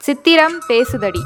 சித்திரம் பேசுதடி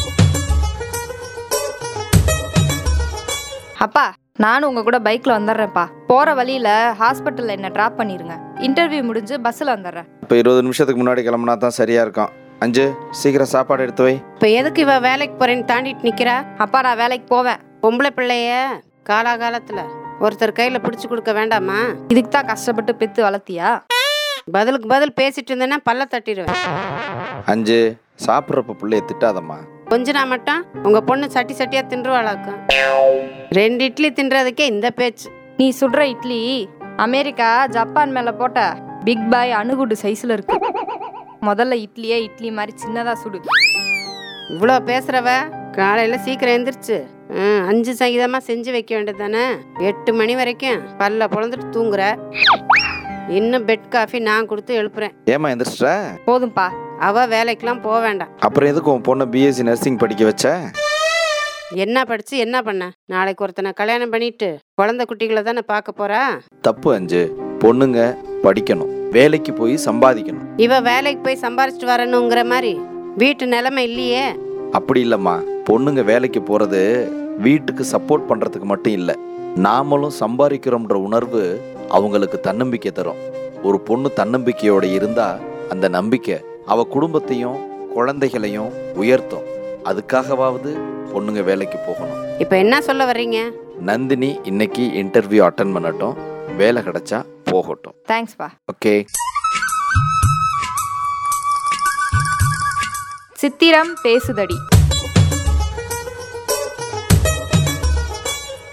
அப்பா நானும் உங்க கூட பைக்ல வந்துடுறேன்ப்பா போற வழியில ஹாஸ்பிட்டல்ல என்ன டிராப் பண்ணிருங்க இன்டர்வியூ முடிஞ்சு பஸ்ல வந்துடுறேன் இப்போ இருபது நிமிஷத்துக்கு முன்னாடி கிளம்புனா தான் சரியா இருக்கும் அஞ்சு சீக்கிரம் சாப்பாடு எடுத்து வை இப்ப எதுக்கு இவ வேலைக்கு போறேன்னு தாண்டிட்டு நிக்கிறா அப்பா நான் வேலைக்கு போவேன் பொம்பளை பிள்ளைய காலாகாலத்துல ஒருத்தர் கையில பிடிச்சு கொடுக்க வேண்டாமா இதுக்கு தான் கஷ்டப்பட்டு பெத்து வளர்த்தியா பதிலுக்கு பதில் பேசிட்டு இருந்தேன்னா பல்ல தட்டிடுவேன் அஞ்சு சாப்பிட்றப்ப பிள்ளைய திட்டாதம்மா கொஞ்ச நாள் மட்டும் உங்க பொண்ணு சட்டி சட்டியா தின்றுவாளாக்கும் ரெண்டு இட்லி தின்றதுக்கே இந்த பேச்சு நீ சுடுற இட்லி அமெரிக்கா ஜப்பான் மேல போட்ட பிக் பாய் அணுகுண்டு சைஸ்ல இருக்கு முதல்ல இட்லியே இட்லி மாதிரி சின்னதா சுடு இவ்வளோ பேசுறவ காலையில சீக்கிரம் எந்திரிச்சு ம், அஞ்சு சங்கீதமா செஞ்சு வைக்க வேண்டியது தானே எட்டு மணி வரைக்கும் பல்ல பொழந்துட்டு தூங்குற இன்னும் பெட் காஃபி நான் கொடுத்து எழுப்புறேன் ஏமா எந்திரிச்சிட்ட போதும்பா அவ வேலைக்கெல்லாம் போக வேண்டாம் அப்புறம் எதுக்கு உன் பொண்ணை பிஎஸ்சி நர்சிங் படிக்க வச்ச என்ன படிச்சு என்ன பண்ண நாளைக்கு ஒருத்தனை கல்யாணம் பண்ணிட்டு குழந்தை குட்டிகளை தானே பார்க்க போறா தப்பு அஞ்சு பொண்ணுங்க படிக்கணும் வேலைக்கு போய் சம்பாதிக்கணும் இவ வேலைக்கு போய் சம்பாரிச்சிட்டு வரணுங்கிற மாதிரி வீட்டு நிலைமை இல்லையே அப்படி இல்லைம்மா பொண்ணுங்க வேலைக்கு போகிறது வீட்டுக்கு சப்போர்ட் பண்ணுறதுக்கு மட்டும் இல்லை நாமளும் சம்பாதிக்கிறோம்ன்ற உணர்வு அவங்களுக்கு தன்னம்பிக்கை தரும் ஒரு பொண்ணு தன்னம்பிக்கையோட இருந்தா அந்த நம்பிக்கை அவ குடும்பத்தையும் குழந்தைகளையும் உயர்த்தும் அதுக்காகவாவது பொண்ணுங்க வேலைக்கு போகணும் இப்ப என்ன சொல்ல வர்றீங்க நந்தினி இன்னைக்கு இன்டர்வியூ அட்டன் பண்ணட்டும் வேலை கிடைச்சா போகட்டும் தேங்க்ஸ்ப்பா ஓகே சித்திரம் பேசுதடி